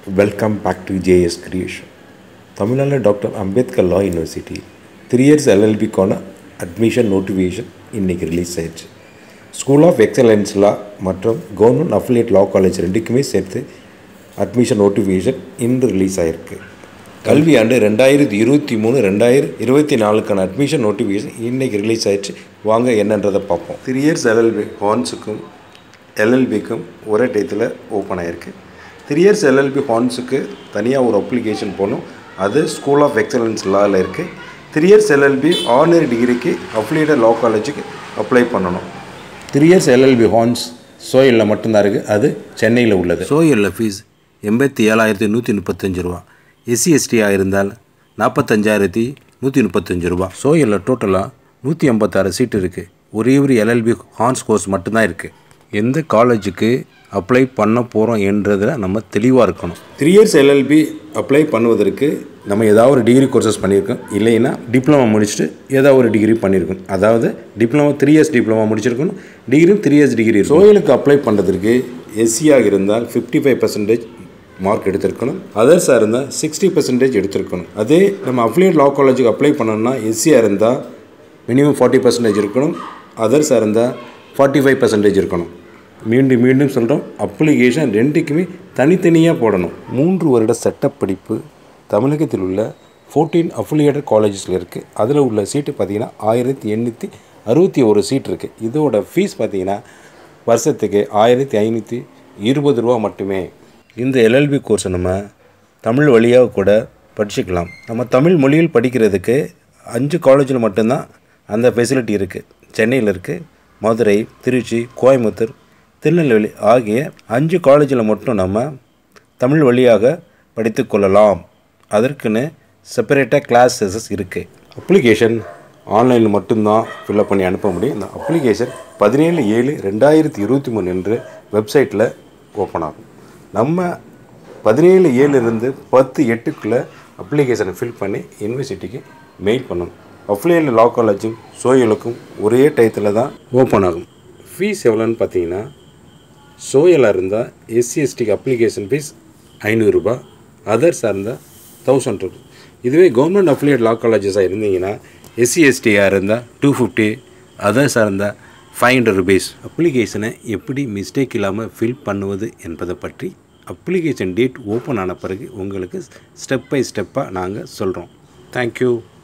welcome back to JS creation தமிழ்நாட்டில் doctor Ambedkar law university three years எல்எல்பிக்கான admission notification இன்றைக்கி release ஆயிடுச்சு school of excellence law மற்றும் government affiliate லா college ரெண்டுக்குமே சேர்த்து அட்மிஷன் நோட்டிஃபிகேஷன் இன்று ரிலீஸ் ஆகிருக்கு கல்வியாண்டு ரெண்டாயிரத்தி இருபத்தி மூணு ரெண்டாயிரத்தி இருபத்தி நாலுக்கான அட்மிஷன் நோட்டிஃபிகேஷன் இன்றைக்கி ரிலீஸ் ஆயிடுச்சு வாங்க என்னன்றதை பார்ப்போம் த்ரீ இயர்ஸ் எல்எல்பி ஹார்ன்ஸுக்கும் எல்எல்பிக்கும் ஒரே டயத்தில் ஓப்பன் ஆகிருக்கு த்ரீ இயர்ஸ் எல்எல்பி ஹார்ன்ஸுக்கு தனியாக ஒரு அப்ளிகேஷன் போகணும் அது ஸ்கூல் ஆஃப் எக்ஸலன்ஸ் லாவில் இருக்குது த்ரீ இயர்ஸ் எல்எல்பி ஆர்டினரி டிகிரிக்கு அஃபிலியேட்டட் லா காலேஜுக்கு அப்ளை பண்ணணும் த்ரீ இயர்ஸ் எல்எல்பி ஹார்ன்ஸ் சோயலில் மட்டும்தான் இருக்குது அது சென்னையில் உள்ளது சோயலில் ஃபீஸ் எண்பத்தி ஏழாயிரத்தி நூற்றி முப்பத்தஞ்சு ரூபா எஸ்சி எஸ்டியாக இருந்தால் நாற்பத்தஞ்சாயிரத்தி நூற்றி முப்பத்தஞ்சு ரூபா சோயலில் டோட்டலாக நூற்றி ஐம்பத்தாறு சீட் இருக்குது ஒரே ஒரு எல்எல்பி ஹார்ன்ஸ் கோர்ஸ் மட்டும்தான் இருக்குது எந்த காலேஜுக்கு அப்ளை பண்ண போகிறோம் என்றதில் நம்ம தெளிவாக இருக்கணும் த்ரீ இயர்ஸ் எல்எல்பி அப்ளை பண்ணுவதற்கு நம்ம ஏதாவது ஒரு டிகிரி கோர்சஸ் பண்ணியிருக்கோம் இல்லைன்னா டிப்ளமா முடிச்சுட்டு ஏதாவது ஒரு டிகிரி பண்ணியிருக்கணும் அதாவது டிப்ளமா த்ரீ இயர்ஸ் டிப்ளமா முடிச்சிருக்கணும் டிகிரியும் த்ரீ இயர்ஸ் டிகிரி சோயலுக்கு அப்ளை பண்ணுறதுக்கு எஸ்சியாக இருந்தால் ஃபிஃப்டி ஃபைவ் பர்சன்டேஜ் மார்க் எடுத்திருக்கணும் அதர்ஸாக இருந்தால் சிக்ஸ்டி பர்சன்டேஜ் எடுத்திருக்கணும் அதே நம்ம அஃபிலியேட் லா காலேஜுக்கு அப்ளை பண்ணோம்னா எஸ்சியாக இருந்தால் மினிமம் ஃபார்ட்டி பர்சன்டேஜ் இருக்கணும் அதர்ஸாக இருந்தால் ஃபார்ட்டி ஃபைவ் பர்சன்டேஜ் இருக்கணும் மீண்டும் மீண்டும் சொல்கிறோம் அப்ளிகேஷன் ரெண்டுக்குமே தனித்தனியாக போடணும் மூன்று வருட சட்டப் படிப்பு தமிழகத்தில் உள்ள ஃபோர்டீன் அஃபிலியேட்டட் காலேஜஸில் இருக்குது அதில் உள்ள சீட்டு பார்த்திங்கன்னா ஆயிரத்தி எண்ணூற்றி அறுபத்தி ஒரு சீட் இருக்குது இதோட ஃபீஸ் பார்த்திங்கன்னா வருஷத்துக்கு ஆயிரத்தி ஐநூற்றி இருபது ரூபா மட்டுமே இந்த எல்எல்பி கோர்ஸை நம்ம தமிழ் வழியாக கூட படிச்சுக்கலாம் நம்ம தமிழ் மொழியில் படிக்கிறதுக்கு அஞ்சு காலேஜில் மட்டும்தான் அந்த ஃபெசிலிட்டி இருக்குது சென்னையில் இருக்குது மதுரை திருச்சி கோயம்புத்தூர் திருநெல்வேலி ஆகிய அஞ்சு காலேஜில் மட்டும் நம்ம தமிழ் வழியாக படித்து கொள்ளலாம் அதற்குன்னு செப்பரேட்டாக கிளாஸஸ் இருக்குது அப்ளிகேஷன் ஆன்லைனில் மட்டும்தான் ஃபில்அப் பண்ணி அனுப்ப முடியும் இந்த அப்ளிகேஷன் பதினேழு ஏழு ரெண்டாயிரத்தி இருபத்தி மூணு என்று வெப்சைட்டில் ஓப்பன் ஆகும் நம்ம பதினேழு ஏழுலேருந்து பத்து எட்டுக்குள்ளே அப்ளிகேஷனை ஃபில் பண்ணி யூனிவர்சிட்டிக்கு மெயில் பண்ணணும் அஃபிலியேட் லா காலேஜும் சோயலுக்கும் ஒரே டயத்தில் தான் ஓப்பன் ஆகும் ஃபீஸ் எவ்வளோன்னு பார்த்தீங்கன்னா சோயலாக இருந்தால் எஸ்சி எஸ்டிக்கு அப்ளிகேஷன் ஃபீஸ் ஐநூறுரூபா அதர்ஸாக இருந்தால் தௌசண்ட் ருபீஸ் இதுவே கவர்மெண்ட் அஃபிலியேட் லா காலேஜஸாக இருந்தீங்கன்னா எஸ்சி எஸ்டியாக இருந்தால் டூ ஃபிஃப்டி அதர்ஸாக இருந்தால் ஃபைவ் ஹண்ட்ரட் ருபீஸ் அப்ளிகேஷனை எப்படி மிஸ்டேக் இல்லாமல் ஃபில் பண்ணுவது என்பதை பற்றி அப்ளிகேஷன் டேட் ஓப்பன் ஆன பிறகு உங்களுக்கு ஸ்டெப் பை ஸ்டெப்பாக நாங்கள் சொல்கிறோம் தேங்க்யூ